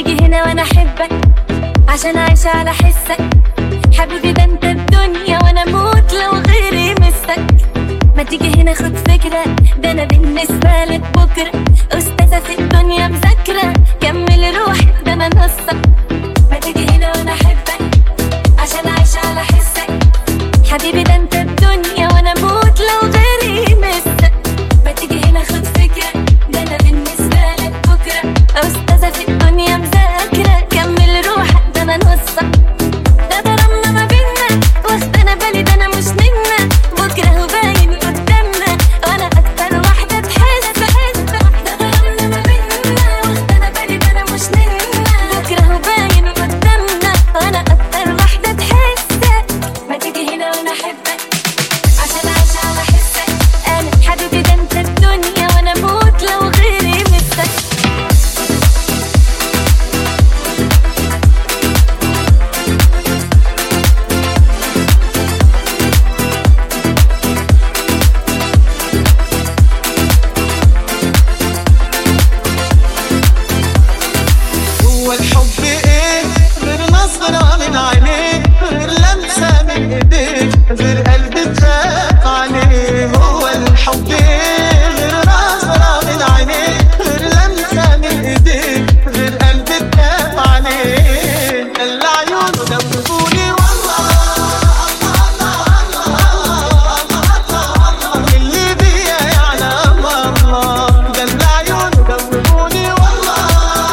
تيجي هنا وانا احبك عشان عايش على حسك حبيبي ده انت الدنيا وانا اموت لو غيري مسك ما تيجي هنا خد فكرة ده انا بالنسبة لك بكرة استاذة في الدنيا مذاكرة كمل روحي ده انا نصك ما تيجي هنا وانا احبك عشان عايش على حسك حبيبي ده انت الدنيا وانا اموت لو غيري مسك ما تيجي هنا خد فكرة ده انا بالنسبة لك بكرة استاذة في الدنيا مذاكرة كمل روحك ده انا نصك ده ضربنا ما بينا واخدنا بالي ده انا مش منا بكره هو باين قدامنا وانا اكتر واحده تحس ده ضربنا ما بينا واخدنا بالي ده انا مش منا بكره هو باين قدامنا وانا اكتر واحده تحسك ما تيجي هنا وانا احبك عشان عايش على حسك انا حبيبي ده انت الدنيا وانا اموت لو غيري مسك هو الحب ايه غير نظرة من عينيك غير لمسة من ايديك غير قلب تخاف عليه هو الحب ايه غير نظرة من عينيك غير لمسة من ايديك غير قلب تخاف عليه اللي عيونه دوبوني والله اللي بيا يعلم الله ده اللي عيونه دوبوني والله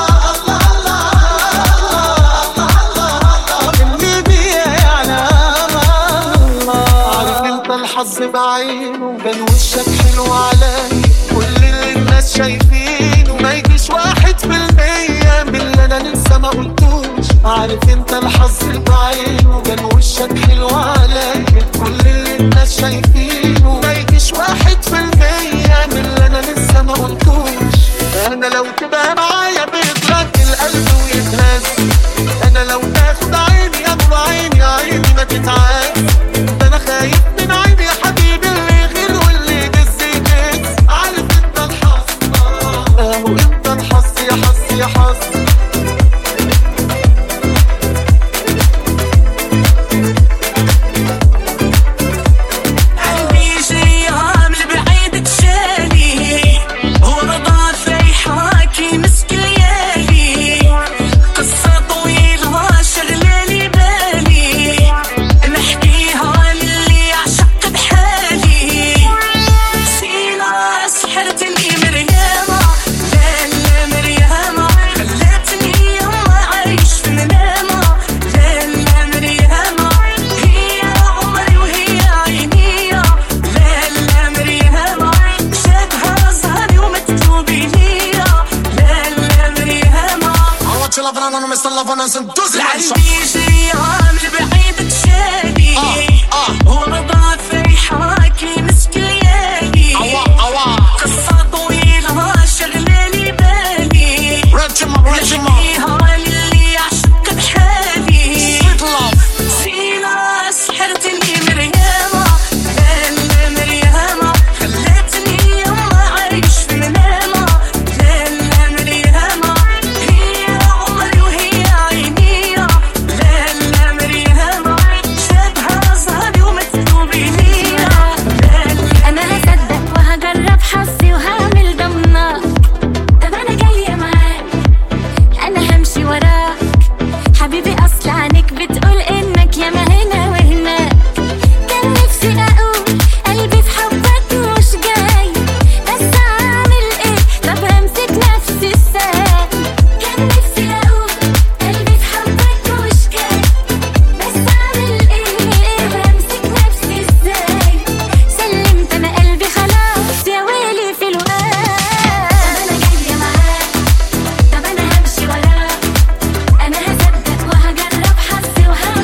اللي بيا يعلم الله عارف انت الحظ بعينه كان وشك حلو عليا كل اللي الناس شايفينه ما يجيش واحد في المية من اللي انا لسه ما قلتوش عارف انت الحظ بعينه كان وشك حلو عليا كل اللي الناس شايفينه ما يجيش واحد في المية من اللي انا لسه ما قلتوش انا لو تبقى معايا بيترك القلب ويتهز انا لو تاخد عيني يا نور عيني عيني ما تتعاس ده انا خايف من عيني يا حبيبي اللي يغير واللي يدز يدز عارف انت الحظ اهو انت الحظ يا حظ يا حظ قلبي جيام لبعيد تشالي هو رضا في حاكي مسك ليالي قصة طويلة شغلالي بالي نحكيها للي عشق بحالي سينا سحرتني مريامة لا لا مريامة خلتني يما عايش في منامة لا لا مريامة هي عمري وهي عيني لا لا مريامة شافها ظهري ومكتوبي ليا لا لا مريامة I want you loving and I'm Mr. Loving and some dozen العلبي جيام لبعيد تشالي هو رضا في حراكي مسك ليالي قصة طويلة شغلالي بالي نحكيها للي يعشق بحالي سينا سحرتني مريامة لا لا مريامة خلتني يما عايش في منامة لا لا مريامة هي عمري وهي عيني لا لا مريامة شافها ظهري ومكتوبي ليا لا لا انا هصدق وهجرب حظي وهعمل ضمنك طب انا جايه معاك انا همشي وراك حبيبي اصل عنك بتقول انك ياما هنا وهناك كان نفسي اقول قلبي في حبك مش جاي بس اعمل ايه طب همسك نفسي ازاي كان نفسي اقول قلبي في حبك مش جاي بس اعمل ايه همسك نفسي ازاي سلمت انا قلبي خلاص يا ويلي في الوقت طب انا جايه معاك طب انا همشي وراك انا هصدق وهجرب حظي وهعمل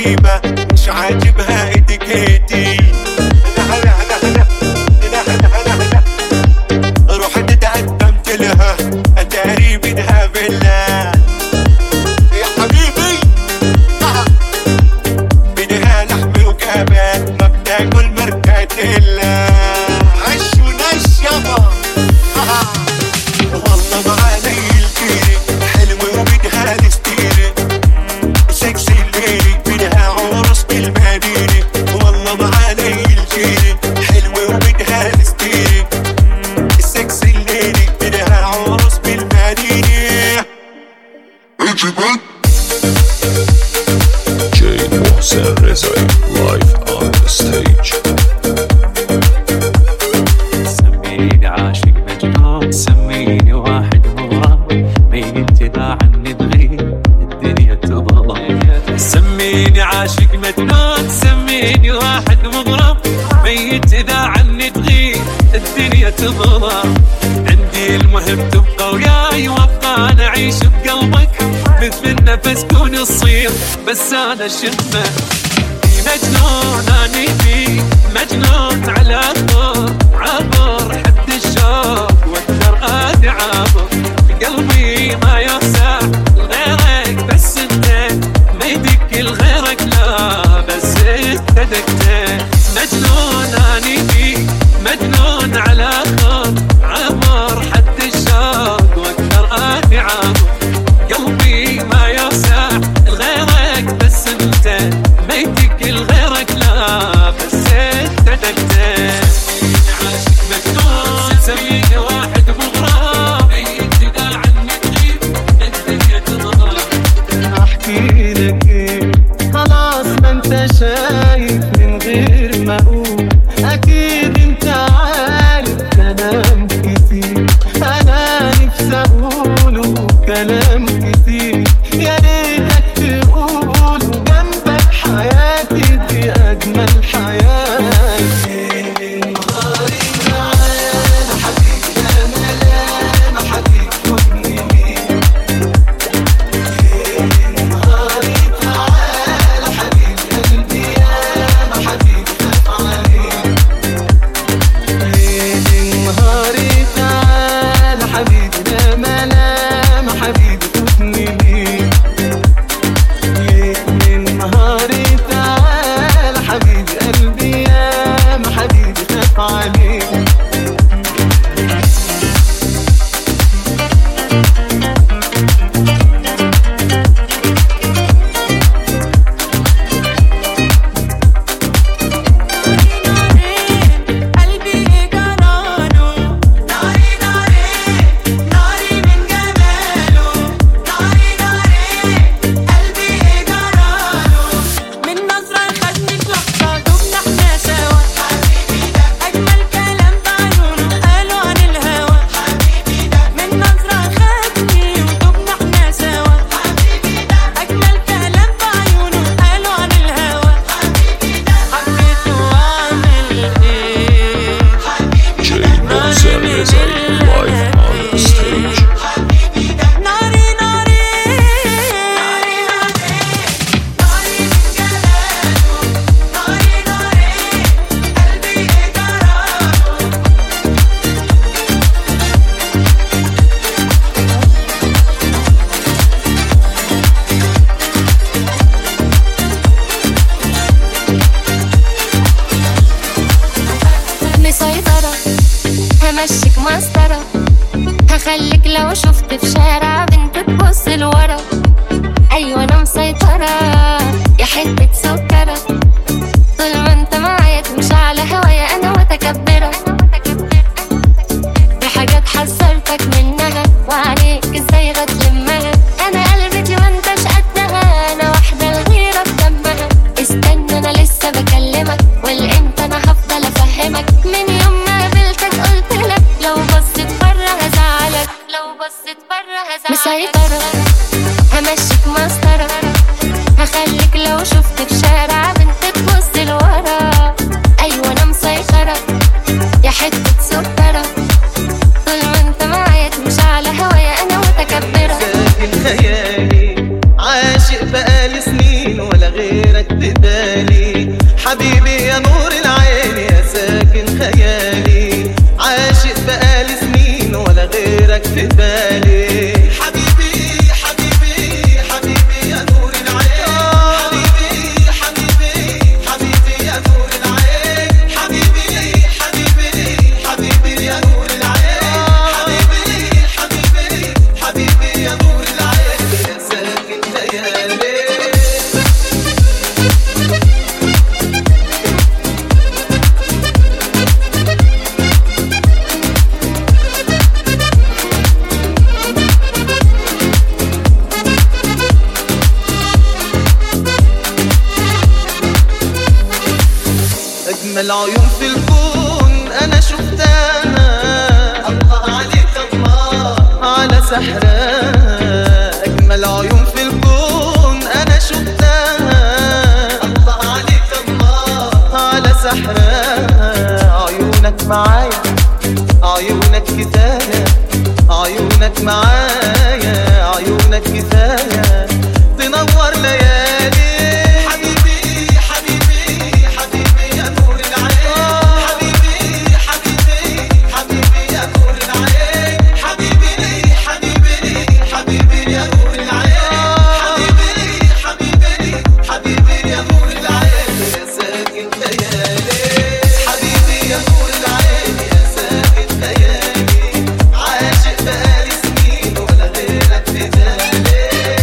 غريبة مش عاجبها اتيكيتي رحت تقدمت لها اتاري بدها فيلا يا حبيبي بدها لحم وكباب ما بتاكل مركاتيلا عش ونش يابا والله معاني الكيري حلوة وبدها الستيري سكسي الليلي بدها عرس بالمدينة والله معاني الكيري حلوة وبدها الستيري سكسي الليلي بدها عرس بالمدينة Jay Mohsen Rezai live on the stage. سميني عاشق مجنون سميني واحد مغرم ميت اذا عني تغيب الدنيا تظلم سميني عاشق مجنون سميني واحد مغرم ميت اذا عني تغيب الدنيا تظلم عندي المهم تبقى وياي وابقى انا اعيش بقلبك مثل النفس كون الصير بس انا شمه مجنون اني فيك مجنون على طول عبر حد الشوق واقدر ادي عابر قلبي ما يوسع لغيرك بس انت ما يدق لغيرك لا بس انت دقت مجنون اني فيك مجنون على طول عبر حد الشوق واقدر ادي عابر قلبي ما يوسع لغيرك بس انت ما يدق لغيرك لا بس انت دقت عاشق مجنون سميني واحد مغرم ميت اذا عني تغيب الدنيا تظلم احكي لك ايه خلاص ما انت شايف من غير ما اقول اكيد انت عارف كلام كتير انا نفسي اقوله كلام كتير يا ريتك تقوله جنبك حياتي دي اجمل حياه نهاري معانا حبيبي يا ملامة حبيبي خدني بيه نهاري تعالى حبيبي قلبي يا حبيبي خاف عليك ليل نهاري تعالى حبيبي لا ملام حبيبي خدني ليك ليل نهاري تعالى حبيبي قلبي يا حبيبي خاف عليك قلبي جراله ناري ناري ناري من جماله ناري ناري قلبي جراله من نظرة خدني في لحظة دمنا احنا سوا حبيبي ده أجمل كلام بعيونه قالوا عن الهوى حبيبي ده من نظرة خدني ودمنا احنا سوا حبيبي ده أجمل كلام بعيونه قالوا عن الهوى حبيبي ده حبيته وأعمل إيه Jay Mohsen Rezai live on the stage. ناري ناري ناري ناري من جلاله ناري ناري قلبي جراله مسيطرة همشيك مسطرة هخليك لو شفت في شارع بنت تبص لورا أيوة أنا مسيطرة يا حتة سكرة طول ما انت معايا تمشي على هوايا أنا متكبرة في حاجات حذرتك منها وعليك ازاي غتلمها أنا قلبتي ما انتش قدها أنا واحدة الغيرة في دمها استنى أنا لسه بكلمك والامتى أنا هفضل أفهمك من يوم ما قابلتك قلت لك لو بصيت بره هزعلك لو بصيت بره هزعلك مسيطرة همشيك مسطرة هخليك لو شفت في شارع بنت تبص لورا أيوة أنا مسيطرة يا حتة سكرة طول ما انت معايا تمشي على هوايا أنا متكبرة ساكن خيالي عاشق بقالي سنين ولا غيرك في بالي حبيبي يا نور العين يا ساكن خيالي عاشق بقالي سنين ولا غيرك في بالي حبيبي حبيبي حبيبي يا نور العين حبيبي حبيبي حبيبي يا نور العين حبيبي حبيبي حبيبي يا نور العين حبيبي حبيبي حبيبي يا نور العين يا ساكن خيالي أجمل عيون في الكون أنا شفتها الله عليك الله على سحرها أجمل عيون في الكون أنا شفتها الله عليك الله على سحرها عيونك معايا عيونك كفاية عيونك معايا عيونك كفاية تنور ليالي حبيبي حبيبي حبيبي يا نور العين حبيبي حبيبي حبيبي يا نور العين حبيبي حبيبي حبيبي يا نور العين حبيبي حبيبي حبيبي يا نور العين يا ساكن خيالي حبيبي يا نور العين يا ساكن خيالي عاشق بقالي سنين ولا غيرك في بالي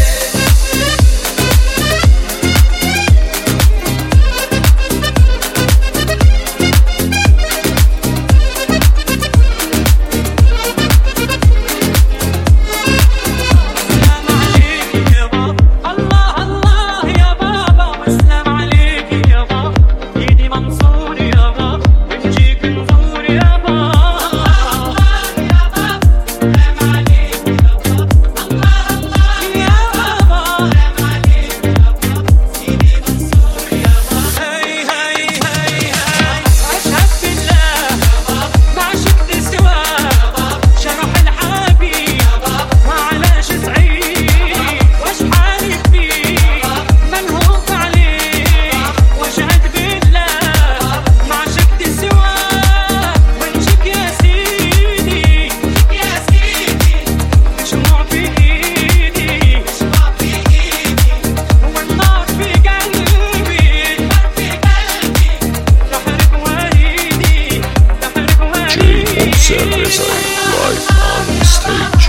السلام عليك يا بابا الله الله يا بابا والسلام عليك يا بابا ايدي منصور يا بابا بنجيك نزور يا بابا الله يا بابا سلام عليك يا بابا الله الله يا بابا سلام عليك يا بابا ايدي منصور يا بابا هاي هاي هاي هاي اشهد بالله يا بابا ما عشقت سواه شرح الحبيب معلش سعيد واش حالف فيه منهوف عليه واشهد بالله ما عشقت سواه وانشك يا سيدي يا سيدي شموع في ايدي شموع في ايدي والنار في قلبي النار في قلبي تحرق وريدي تحرق وريدي Service live on stage.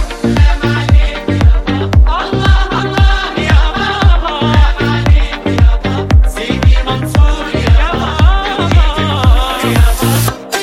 الله الله يا بابا يا بابا سيدي منصور يا بابا يا بابا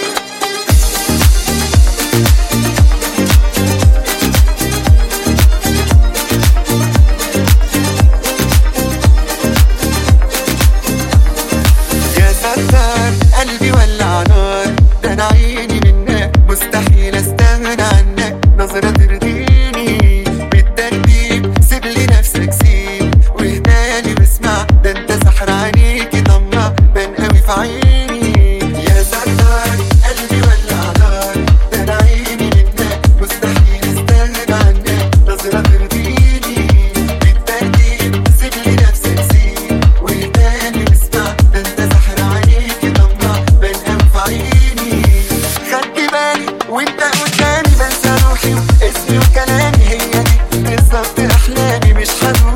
يا ستار قلبي ولع نار ده انا عيني منك مستحيل استغنى عنك نظرة ترضيني بالترتيب سيب لي نفسك سيب واهدالي واسمع ده انت سحر عينيكي طمع بان قوي في عيني يا ستار قلبي ولع نار ده انا عيني منك مستحيل استغنى عنك نظرة ترضيني بالترتيب سيب لي نفسك سيب واهدالي واسمع ده انت سحر عينيكي طمع بان قوي في عيني خدت بالي وانت قدامي بنسى روحي واسمي وكلامي هي دي بالظبط احلامي مش هنوح